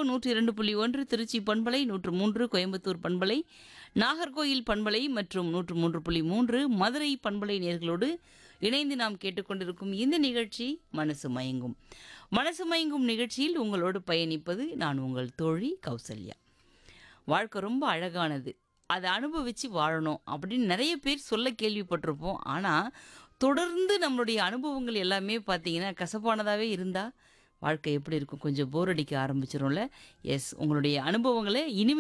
நூற்றி இரண்டு புள்ளி ஒன்று திருச்சி பண்பலை நூற்று மூன்று கோயம்புத்தூர் பண்பலை நாகர்கோயில் பண்பலை மற்றும் நூற்று மூன்று புள்ளி மூன்று மதுரை பண்பலை நேர்களோடு இணைந்து நாம் கேட்டுக்கொண்டிருக்கும் இந்த நிகழ்ச்சி மனசு மயங்கும் மனசு மயங்கும் நிகழ்ச்சியில் உங்களோடு பயணிப்பது நான் உங்கள் தோழி கௌசல்யா வாழ்க்கை ரொம்ப அழகானது அதை அனுபவித்து வாழணும் அப்படின்னு நிறைய பேர் சொல்ல கேள்விப்பட்டிருப்போம் ஆனால் தொடர்ந்து நம்மளுடைய அனுபவங்கள் எல்லாமே பார்த்தீங்கன்னா கசப்பானதாகவே இருந்தால் வாழ்க்கை எப்படி இருக்கும் கொஞ்சம் போர் அடிக்க ஆரம்பிச்சிரும்ல எஸ் உங்களுடைய அனுபவங்களை இனிமே